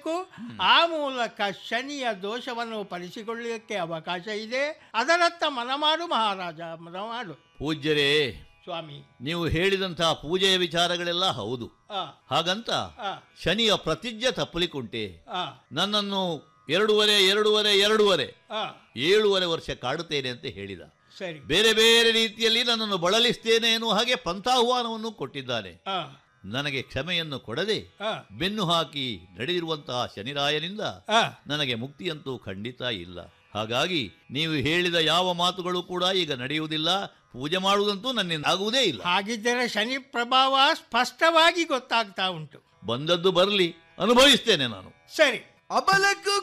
ಮಾಡಬೇಕು ಆ ಮೂಲಕ ಶನಿಯ ದೋಷವನ್ನು ಪರಿಸಿಕೊಳ್ಳಲಿಕ್ಕೆ ಅವಕಾಶ ಇದೆ ಅದರತ್ತ ಮನಮಾಡು ಮಹಾರಾಜ ಮನಮಾಡು ಪೂಜ್ಯರೇ ಸ್ವಾಮಿ ನೀವು ಹೇಳಿದಂತಹ ಪೂಜೆಯ ವಿಚಾರಗಳೆಲ್ಲ ಹೌದು ಆ ಹಾಗಂತ ಆ ಶನಿಯ ಪ್ರತಿಜ್ಞೆ ತಪ್ಪಲಿಕ್ಕುಂಟೆ ಆ ನನ್ನನ್ನು ಎರಡೂವರೆ ಎರಡೂವರೆ ಎರಡೂವರೆ ಆ ಏಳೂವರೆ ವರ್ಷ ಕಾಡುತ್ತೇನೆ ಅಂತ ಹೇಳಿದ ಸರಿ ಬೇರೆ ಬೇರೆ ರೀತಿಯಲ್ಲಿ ನನ್ನನ್ನು ಬಳಲಿಸ್ತೇನೆ ಎನ್ನುವ ಹಾಗೆ ಪಂಥಾಹ್ವಾನವನ್ನು ಕೊಟ್ಟಿದ್ದಾನೆ ಆ ನನಗೆ ಕ್ಷಮೆಯನ್ನು ಕೊಡದೆ ಆ ಬೆನ್ನು ಹಾಕಿ ನಡೆದಿರುವಂತಹ ಶನಿರಾಯನಿಂದ ಆ ನನಗೆ ಮುಕ್ತಿಯಂತೂ ಖಂಡಿತ ಇಲ್ಲ ಹಾಗಾಗಿ ನೀವು ಹೇಳಿದ ಯಾವ ಮಾತುಗಳು ಕೂಡ ಈಗ ನಡೆಯುವುದಿಲ್ಲ ಪೂಜೆ ಮಾಡುವುದಂತೂ ನನ್ನಿಂದ ಆಗುವುದೇ ಇಲ್ಲ ಹಾಗಿದ್ದರೆ ಶನಿ ಪ್ರಭಾವ ಸ್ಪಷ್ಟವಾಗಿ ಗೊತ್ತಾಗ್ತಾ ಉಂಟು ಬಂದದ್ದು ಬರಲಿ ಅನುಭವಿಸ್ತೇನೆ ನಾನು ಸರಿ ಅಬಲಕ್ಕೂ